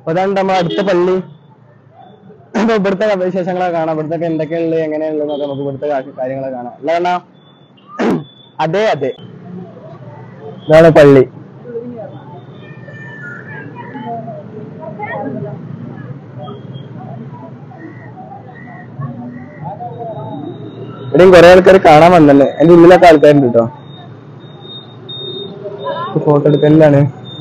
അപ്പൊ അതാണ് നമ്മുടെ അടുത്ത പള്ളി അപ്പൊ ഇവിടുത്തെ വിശേഷങ്ങളൊക്കെ കാണാം ഇവിടുത്തെ എന്തൊക്കെയുള്ളത് എങ്ങനെയുള്ളത് എന്നൊക്കെ നമുക്ക് ഇവിടുത്തെ കാ- കാര്യങ്ങളൊക്കെ കാണാം അല്ല കാണാ അതെ അതെ ഇതാണ് പള്ളി ഇവിടെയും കുറെ ആൾക്കാർ കാണാൻ വന്നിട്ടുണ്ട് എന്റെ ഉള്ളിലൊക്കെ ആൾക്കാരുണ്ട് കേട്ടോ ഫോട്ടോ എടുക്കലാണ്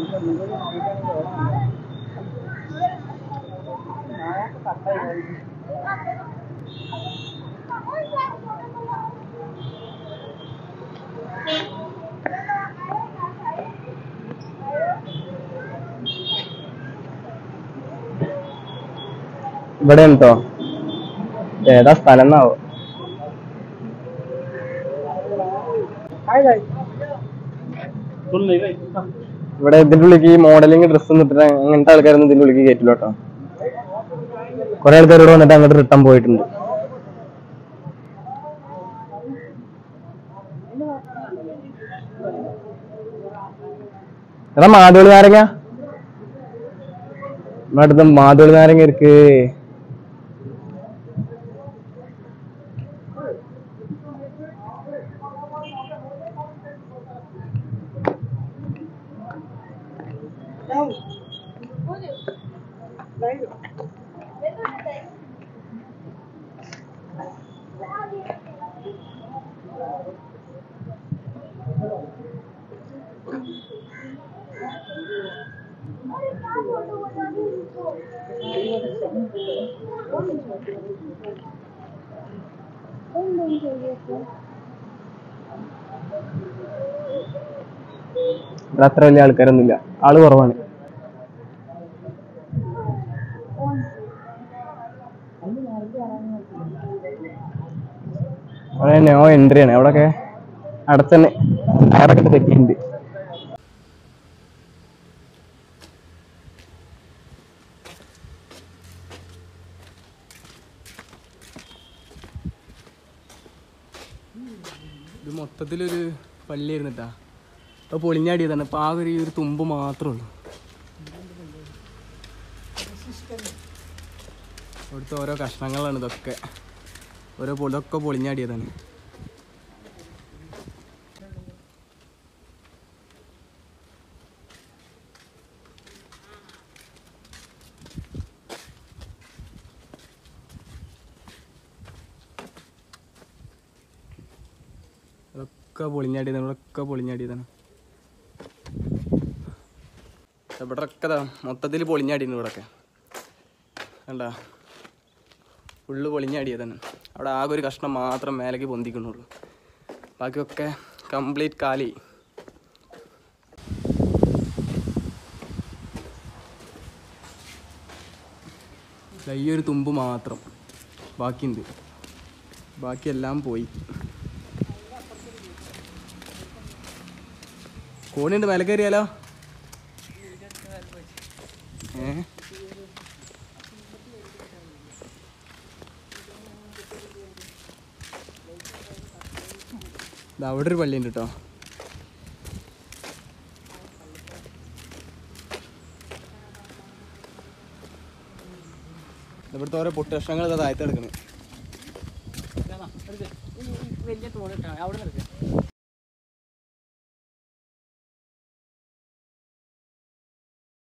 ഇവിടെ ഉണ്ടോ ഏതാ സ്ഥലം എന്നാവോ ഇവിടെ ഇതിന്റെ ഉള്ളിലേക്ക് ഈ മോഡലിംഗ് ഡ്രസ്സ് ഇട്ടിട്ട് അങ്ങനത്തെ ആൾക്കാരൊന്നും ഇതിന്റെ ഉള്ളിലേക്ക് കയറ്റില്ല കേട്ടോ കുറെ ആൾക്കാർ ഇവിടെ വന്നിട്ട് അങ്ങോട്ട് റിട്ടേൺ പോയിട്ടുണ്ട് എടാ മാതോളി നാരങ്ങ നമ്മുടെ അടുത്ത് മാതോളി നാരങ്ങ ഇருக்கு ഇവിടെ അത്ര വലിയ ആൾക്കാരൊന്നുമില്ല ആള് കുറവാണ് അവിടെ നോ എൻട്രി ആണ് അവിടെയൊക്കെ അടച്ചന്നെ അവിടെയൊക്കെ തെറ്റിയിട്ടുണ്ട് ഇത് മൊത്തത്തിലൊരു പള്ളിയായിരുന്നു കേട്ടാ അപ്പൊ പൊളിഞ്ഞാടിയതാണ് ഇപ്പൊ ആ ഒരു ഈ ഒരു തുമ്പ് മാത്രമേ ഉള്ളൂ ഇവിടുത്തെ ഓരോ കഷ്ണങ്ങളാണ് ഇതൊക്കെ ഓരോ പൊ- ഇതൊക്കെ പൊളിഞ്ഞാടിയതാണ് ഇതൊക്കെ പൊളിഞ്ഞാടിയതാണ് ഇവിടെയൊക്കെ പൊളിഞ്ഞാടിയതാണ് ഇവിടെ ഒക്കെ മൊത്തത്തിൽ പൊളിഞ്ഞാടിയിരുന്നു ഇവിടെയൊക്കെ കണ്ട ഫുള്ള് പൊളിഞ്ഞാടിയതാണ് അവിടെ ആകെ ഒരു കഷ്ണം മാത്രം മേലേക്ക് പൊന്തിക്കുന്നുള്ളൂ ബാക്കിയൊക്കെ കംപ്ലീറ്റ് കാലി ദാ ഈ ഒരു തുമ്പ് മാത്രം ബാക്കിയുണ്ട് ബാക്കിയെല്ലാം പോയി കോണിയുണ്ട് മേലെ കയറിയാലോ ഏ ദാ അവിടെ ഒരു പള്ളിയുണ്ട് കേട്ടോ ഇവിടുത്തെ ഓരോ പൊട്ട് കഷ്ണങ്ങൾ താഴത്ത് കിടക്കണേ വലിയ തോണിട്ടാണ് അവിടെ നിന്ന്